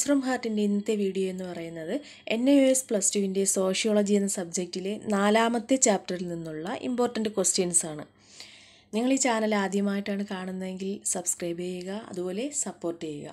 voice from ഹാർട്ടിൻ്റെ ഇന്നത്തെ video എന്ന് പറയുന്നത് N I O S plus ടുവിൻ്റെ സോഷ്യോളജി എന്ന സബ്ജക്റ്റിലെ നാലാമത്തെ ചാപ്റ്ററിൽ നിന്നുള്ള ഇമ്പോർട്ടൻ്റ് ക്വസ്റ്റ്യൻസ് ആണ് നിങ്ങൾ ഈ ചാനൽ ആദ്യമായിട്ടാണ് കാണുന്നതെങ്കിൽ സബ്സ്ക്രൈബ് ചെയ്യുക അതുപോലെ സപ്പോർട്ട് ചെയ്യുക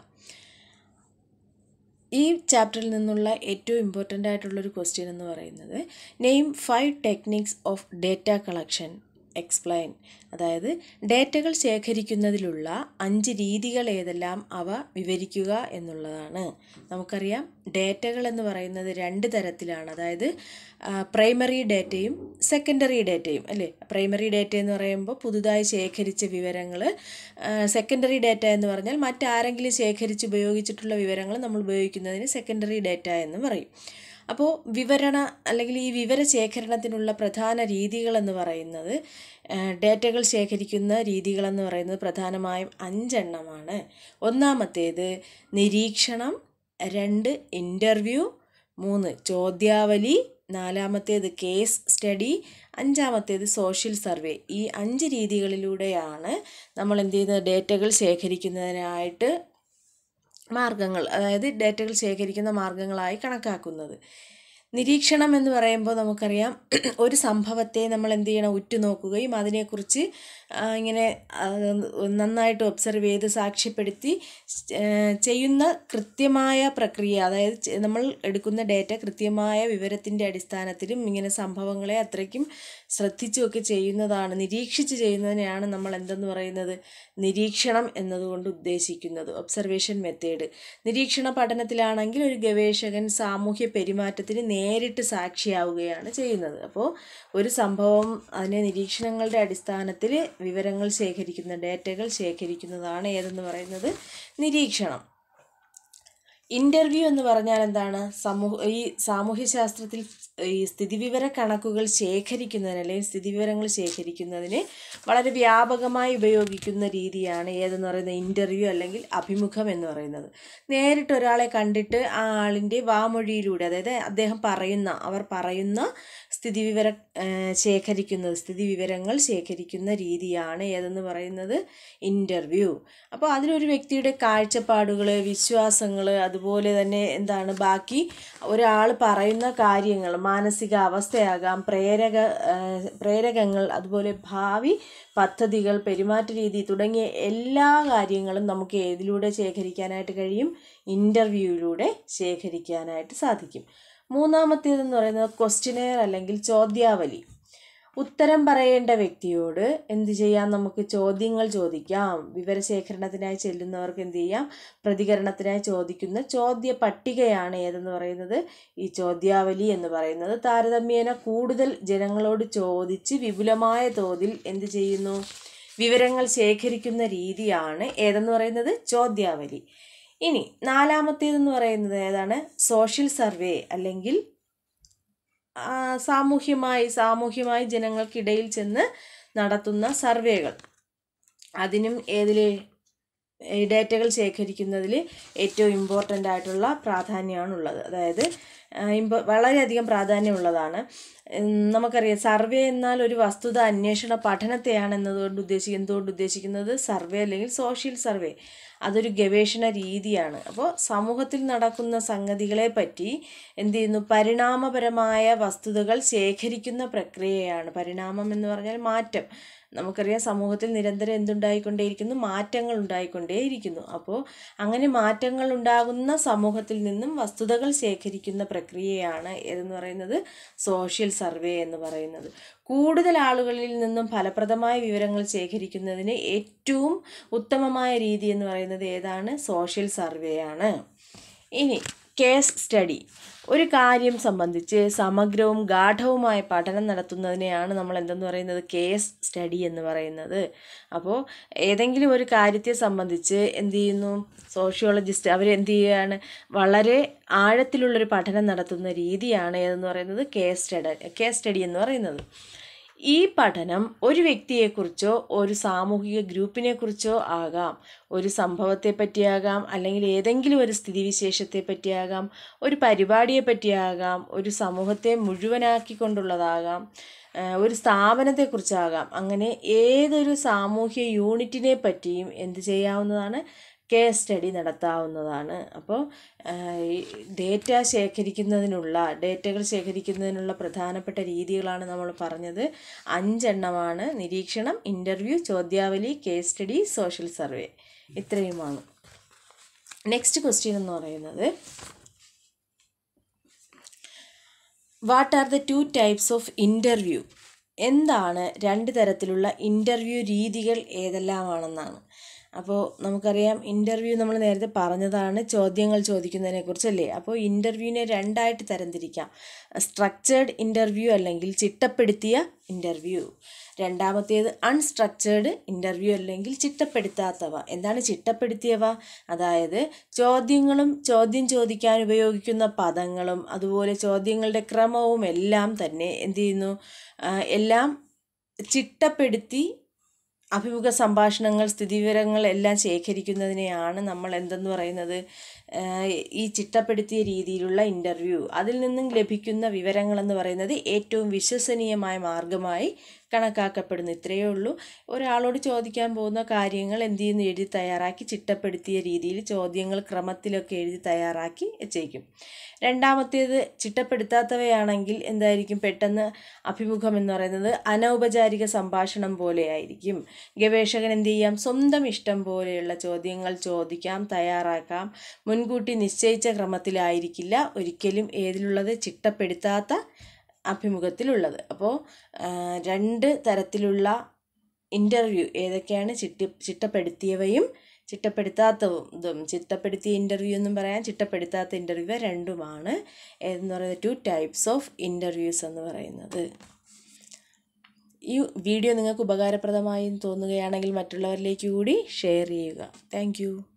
ഈ ചാപ്റ്ററിൽ നിന്നുള്ള ഏറ്റവും ഇമ്പോർട്ടൻ്റ് ആയിട്ടുള്ളൊരു ക്വസ്റ്റ്യൻ എന്ന് പറയുന്നത് name five techniques of data collection explain അതായത് ഡേറ്റകൾ ശേഖരിക്കുന്നതിലുള്ള അഞ്ച് രീതികൾ ഏതെല്ലാം അവ വിവരിക്കുക എന്നുള്ളതാണ് നമുക്കറിയാം ഡേറ്റകൾ എന്ന് പറയുന്നത് രണ്ട് തരത്തിലാണ് അതായത് പ്രൈമറി ഡേറ്റയും സെക്കൻഡറി ഡേറ്റയും അല്ലേ പ്രൈമറി ഡേറ്റ എന്ന് പറയുമ്പോൾ പുതുതായി ശേഖരിച്ച വിവരങ്ങൾ സെക്കൻഡറി ഡേറ്റ എന്ന് പറഞ്ഞാൽ മറ്റാരെങ്കിലും ശേഖരിച്ച് ഉപയോഗിച്ചിട്ടുള്ള വിവരങ്ങൾ നമ്മൾ ഉപയോഗിക്കുന്നതിന് സെക്കൻഡറി ഡേറ്റ എന്ന് പറയും അപ്പോൾ വിവരണ അല്ലെങ്കിൽ ഈ വിവര ശേഖരണത്തിനുള്ള പ്രധാന രീതികളെന്ന് പറയുന്നത് ഡേറ്റകൾ ശേഖരിക്കുന്ന രീതികളെന്ന് പറയുന്നത് പ്രധാനമായും അഞ്ചെണ്ണമാണ് ഒന്നാമത്തേത് നിരീക്ഷണം രണ്ട് ഇൻ്റർവ്യൂ മൂന്ന് ചോദ്യാവലി നാലാമത്തേത് കേസ് സ്റ്റഡി അഞ്ചാമത്തേത് സോഷ്യൽ സർവേ ഈ അഞ്ച് രീതികളിലൂടെയാണ് നമ്മൾ എന്ത് ചെയ്യുന്നത് ഡേറ്റകൾ ശേഖരിക്കുന്നതിനായിട്ട് മാർഗങ്ങൾ അതായത് ഡേറ്റകൾ ശേഖരിക്കുന്ന മാർഗങ്ങളായി കണക്കാക്കുന്നത് നിരീക്ഷണം എന്ന് പറയുമ്പോൾ നമുക്കറിയാം ഒരു സംഭവത്തെ നമ്മൾ എന്ത് ചെയ്യണം ഉറ്റുനോക്കുകയും അതിനെക്കുറിച്ച് ഇങ്ങനെ നന്നായിട്ട് ഒബ്സർവ് ചെയ്ത് സാക്ഷ്യപ്പെടുത്തി ചെയ്യുന്ന കൃത്യമായ പ്രക്രിയ അതായത് നമ്മൾ എടുക്കുന്ന ഡേറ്റ കൃത്യമായ വിവരത്തിൻ്റെ അടിസ്ഥാനത്തിലും ഇങ്ങനെ സംഭവങ്ങളെ അത്രയ്ക്കും ശ്രദ്ധിച്ചുമൊക്കെ ചെയ്യുന്നതാണ് നിരീക്ഷിച്ച് ചെയ്യുന്നതിനെയാണ് നമ്മൾ എന്തെന്ന് പറയുന്നത് നിരീക്ഷണം എന്നതുകൊണ്ട് ഉദ്ദേശിക്കുന്നത് ഒബ്സർവേഷൻ മെത്തേഡ് നിരീക്ഷണ പഠനത്തിലാണെങ്കിൽ ഒരു ഗവേഷകൻ സാമൂഹ്യ പെരുമാറ്റത്തിന് നേരിട്ട് സാക്ഷിയാവുകയാണ് ചെയ്യുന്നത് അപ്പോൾ ഒരു സംഭവം അതിനെ നിരീക്ഷണങ്ങളുടെ അടിസ്ഥാനത്തിൽ വിവരങ്ങൾ ശേഖരിക്കുന്ന ഡേറ്റകൾ ശേഖരിക്കുന്നതാണ് ഏതെന്ന് പറയുന്നത് നിരീക്ഷണം ഇൻ്റർവ്യൂ എന്ന് പറഞ്ഞാൽ എന്താണ് സമൂഹ ഈ സാമൂഹ്യശാസ്ത്രത്തിൽ ഈ സ്ഥിതിവിവര കണക്കുകൾ ശേഖരിക്കുന്നതിന് അല്ലെങ്കിൽ സ്ഥിതിവിവരങ്ങൾ ശേഖരിക്കുന്നതിന് വളരെ വ്യാപകമായി ഉപയോഗിക്കുന്ന രീതിയാണ് ഏതെന്ന് പറയുന്നത് ഇൻ്റർവ്യൂ അല്ലെങ്കിൽ അഭിമുഖം എന്ന് പറയുന്നത് നേരിട്ട് ഒരാളെ കണ്ടിട്ട് ആ ആളിൻ്റെ വാമൊഴിയിലൂടെ അതായത് അദ്ദേഹം പറയുന്ന അവർ പറയുന്ന സ്ഥിതിവിവര ശേഖരിക്കുന്നത് സ്ഥിതിവിവരങ്ങൾ ശേഖരിക്കുന്ന രീതിയാണ് ഏതെന്ന് പറയുന്നത് ഇൻ്റർവ്യൂ അപ്പോൾ അതിലൊരു വ്യക്തിയുടെ കാഴ്ചപ്പാടുകൾ വിശ്വാസങ്ങൾ അതുപോലെ തന്നെ എന്താണ് ബാക്കി ഒരാൾ പറയുന്ന കാര്യങ്ങൾ മാനസിക അവസ്ഥയാകാം പ്രേരക പ്രേരകങ്ങൾ അതുപോലെ ഭാവി പദ്ധതികൾ പെരുമാറ്റ രീതി തുടങ്ങിയ എല്ലാ കാര്യങ്ങളും നമുക്ക് ഏതിലൂടെ ശേഖരിക്കാനായിട്ട് കഴിയും ഇൻ്റർവ്യൂയിലൂടെ ശേഖരിക്കാനായിട്ട് സാധിക്കും മൂന്നാമത്തേതെന്ന് പറയുന്നത് ക്വസ്റ്റിനെയർ അല്ലെങ്കിൽ ചോദ്യാവലി ഉത്തരം പറയേണ്ട വ്യക്തിയോട് എന്ത് ചെയ്യാം നമുക്ക് ചോദ്യങ്ങൾ ചോദിക്കാം വിവരശേഖരണത്തിനായി ചെല്ലുന്നവർക്ക് എന്ത് ചെയ്യാം പ്രതികരണത്തിനായി ചോദിക്കുന്ന ചോദ്യ പട്ടികയാണ് ഏതെന്ന് പറയുന്നത് ഈ ചോദ്യാവലി എന്ന് പറയുന്നത് താരതമ്യേന കൂടുതൽ ജനങ്ങളോട് ചോദിച്ച് വിപുലമായ തോതിൽ എന്ത് ചെയ്യുന്നു വിവരങ്ങൾ ശേഖരിക്കുന്ന രീതിയാണ് ഏതെന്ന് പറയുന്നത് ചോദ്യാവലി ഇനി നാലാമത്തേതെന്ന് പറയുന്നത് ഏതാണ് സോഷ്യൽ സർവേ അല്ലെങ്കിൽ സാമൂഹ്യമായി സാമൂഹ്യമായി ജനങ്ങൾക്കിടയിൽ ചെന്ന് നടത്തുന്ന സർവേകൾ അതിനും ഏതിൽ ഡേറ്റകൾ ശേഖരിക്കുന്നതിൽ ഏറ്റവും ഇമ്പോർട്ടൻ്റ് ആയിട്ടുള്ള പ്രാധാന്യമാണുള്ളത് അതായത് ഇമ്പ വളരെയധികം പ്രാധാന്യമുള്ളതാണ് നമുക്കറിയാം സർവേ എന്നാൽ ഒരു വസ്തുത അന്വേഷണ പഠനത്തെയാണ് എന്നതുകൊണ്ട് ഉദ്ദേശിക്കുന്നത് എന്തുകൊണ്ട് ഉദ്ദേശിക്കുന്നത് സർവേ അല്ലെങ്കിൽ സോഷ്യൽ സർവേ അതൊരു ഗവേഷണ രീതിയാണ് അപ്പോൾ സമൂഹത്തിൽ നടക്കുന്ന സംഗതികളെ പറ്റി എന്ത് ചെയ്യുന്നു പരിണാമപരമായ വസ്തുതകൾ ശേഖരിക്കുന്ന പ്രക്രിയയാണ് പരിണാമം എന്ന് പറഞ്ഞാൽ മാറ്റം നമുക്കറിയാം സമൂഹത്തിൽ നിരന്തരം എന്തുണ്ടായിക്കൊണ്ടേയിരിക്കുന്നു മാറ്റങ്ങൾ ഉണ്ടായിക്കൊണ്ടേയിരിക്കുന്നു അപ്പോൾ അങ്ങനെ മാറ്റങ്ങൾ ഉണ്ടാകുന്ന സമൂഹത്തിൽ നിന്നും വസ്തുതകൾ ശേഖരിക്കുന്ന പ്രക്രിയയാണ് ഏതെന്ന് പറയുന്നത് സോഷ്യൽ സർവേ എന്ന് പറയുന്നത് കൂടുതൽ ആളുകളിൽ നിന്നും ഫലപ്രദമായ വിവരങ്ങൾ ശേഖരിക്കുന്നതിന് ഏറ്റവും ഉത്തമമായ രീതി എന്ന് പറയുന്നത് ഏതാണ് സോഷ്യൽ സർവേ ആണ് ഇനി കേസ് സ്റ്റഡി ഒരു കാര്യം സംബന്ധിച്ച് സമഗ്രവും ഗാഠവുമായ പഠനം നടത്തുന്നതിനെയാണ് നമ്മൾ എന്തെന്ന് പറയുന്നത് കേസ് സ്റ്റഡി എന്ന് പറയുന്നത് അപ്പോൾ ഏതെങ്കിലും ഒരു കാര്യത്തെ സംബന്ധിച്ച് എന്ത് ചെയ്യുന്നു സോഷ്യോളജിസ്റ്റ് അവർ എന്ത് ചെയ്യുകയാണ് വളരെ ആഴത്തിലുള്ളൊരു പഠനം നടത്തുന്ന രീതിയാണ് ഏതെന്ന് പറയുന്നത് കേസ് സ്റ്റഡി കേസ് സ്റ്റഡി എന്ന് പറയുന്നത് ഈ പഠനം ഒരു വ്യക്തിയെക്കുറിച്ചോ ഒരു സാമൂഹിക ഗ്രൂപ്പിനെ കുറിച്ചോ ആകാം ഒരു സംഭവത്തെ പറ്റിയാകാം അല്ലെങ്കിൽ ഏതെങ്കിലും ഒരു സ്ഥിതിവിശേഷത്തെ പറ്റിയാകാം ഒരു പരിപാടിയെ പറ്റിയാകാം ഒരു സമൂഹത്തെ മുഴുവനാക്കിക്കൊണ്ടുള്ളതാകാം ഒരു സ്ഥാപനത്തെക്കുറിച്ചാകാം അങ്ങനെ ഏതൊരു സാമൂഹ്യ യൂണിറ്റിനെ പറ്റിയും എന്ത് ചെയ്യാവുന്നതാണ് കേസ് സ്റ്റഡി നടത്താവുന്നതാണ് അപ്പോൾ ഡേറ്റ ശേഖരിക്കുന്നതിനുള്ള ഡേറ്റകൾ ശേഖരിക്കുന്നതിനുള്ള പ്രധാനപ്പെട്ട രീതികളാണ് നമ്മൾ പറഞ്ഞത് അഞ്ചെണ്ണമാണ് നിരീക്ഷണം ഇൻ്റർവ്യൂ ചോദ്യാവലി കേസ് സ്റ്റഡി സോഷ്യൽ സർവേ ഇത്രയുമാണ് നെക്സ്റ്റ് ക്വസ്റ്റ്യൻ എന്ന് പറയുന്നത് what are the two types of interview എന്താണ് രണ്ട് തരത്തിലുള്ള ഇൻ്റർവ്യൂ രീതികൾ ഏതെല്ലാമാണെന്നാണ് അപ്പോൾ നമുക്കറിയാം ഇൻ്റർവ്യൂ നമ്മൾ നേരത്തെ പറഞ്ഞതാണ് ചോദ്യങ്ങൾ ചോദിക്കുന്നതിനെ കുറിച്ചല്ലേ അപ്പോൾ ഇൻ്റർവ്യൂവിനെ രണ്ടായിട്ട് തരംതിരിക്കാം സ്ട്രക്ചേർഡ് ഇൻ്റർവ്യൂ അല്ലെങ്കിൽ ചിട്ടപ്പെടുത്തിയ ഇൻ്റർവ്യൂ രണ്ടാമത്തേത് അൺസ്ട്രക്ചേർഡ് ഇൻ്റർവ്യൂ അല്ലെങ്കിൽ ചിട്ടപ്പെടുത്താത്തവ എന്താണ് ചിട്ടപ്പെടുത്തിയവ അതായത് ചോദ്യങ്ങളും ചോദ്യം ചോദിക്കാൻ ഉപയോഗിക്കുന്ന പദങ്ങളും അതുപോലെ ചോദ്യങ്ങളുടെ ക്രമവും എല്ലാം തന്നെ എന്ത് ചെയ്യുന്നു എല്ലാം ചിട്ടപ്പെടുത്തി അഭിമുഖ സംഭാഷണങ്ങൾ സ്ഥിതിവിവരങ്ങൾ എല്ലാം ശേഖരിക്കുന്നതിനെയാണ് നമ്മൾ എന്തെന്ന് പറയുന്നത് ഈ ചിട്ടപ്പെടുത്തിയ രീതിയിലുള്ള ഇൻ്റർവ്യൂ അതിൽ നിന്നും ലഭിക്കുന്ന വിവരങ്ങളെന്ന് പറയുന്നത് ഏറ്റവും വിശ്വസനീയമായ മാർഗമായി കണക്കാക്കപ്പെടുന്നു ഇത്രയേ ഉള്ളൂ ഒരാളോട് ചോദിക്കാൻ പോകുന്ന കാര്യങ്ങൾ എന്ത് ചെയ്യുന്നു എഴുതി തയ്യാറാക്കി ചിട്ടപ്പെടുത്തിയ രീതിയിൽ ചോദ്യങ്ങൾ ക്രമത്തിലൊക്കെ എഴുതി തയ്യാറാക്കി വെച്ചേക്കും രണ്ടാമത്തേത് ചിട്ടപ്പെടുത്താത്തവയാണെങ്കിൽ എന്തായിരിക്കും പെട്ടെന്ന് അഭിമുഖം എന്ന് പറയുന്നത് അനൗപചാരിക സംഭാഷണം പോലെയായിരിക്കും ഗവേഷകൻ എന്ത് ചെയ്യാം സ്വന്തം ഇഷ്ടം പോലെയുള്ള ചോദ്യങ്ങൾ ചോദിക്കാം തയ്യാറാക്കാം മുൻകൂട്ടി നിശ്ചയിച്ച ക്രമത്തിലായിരിക്കില്ല ഒരിക്കലും ഏതിലുള്ളത് ചിട്ടപ്പെടുത്താത്ത അഭിമുഖത്തിലുള്ളത് അപ്പോൾ രണ്ട് തരത്തിലുള്ള ഇൻ്റർവ്യൂ ഏതൊക്കെയാണ് ചിട്ടി ചിട്ടപ്പെടുത്തിയവയും ചിട്ടപ്പെടുത്താത്തതും ഇതും ചിട്ടപ്പെടുത്തിയ ഇൻ്റർവ്യൂ എന്നും പറയാം ചിട്ടപ്പെടുത്താത്ത ഇൻ്റർവ്യൂ രണ്ടുമാണ് എന്ന് പറയുന്നത് ടു ടൈപ്സ് ഓഫ് ഇൻ്റർവ്യൂസ് എന്ന് പറയുന്നത് ഈ വീഡിയോ നിങ്ങൾക്ക് ഉപകാരപ്രദമായി തോന്നുകയാണെങ്കിൽ മറ്റുള്ളവരിലേക്ക് കൂടി ഷെയർ ചെയ്യുക താങ്ക്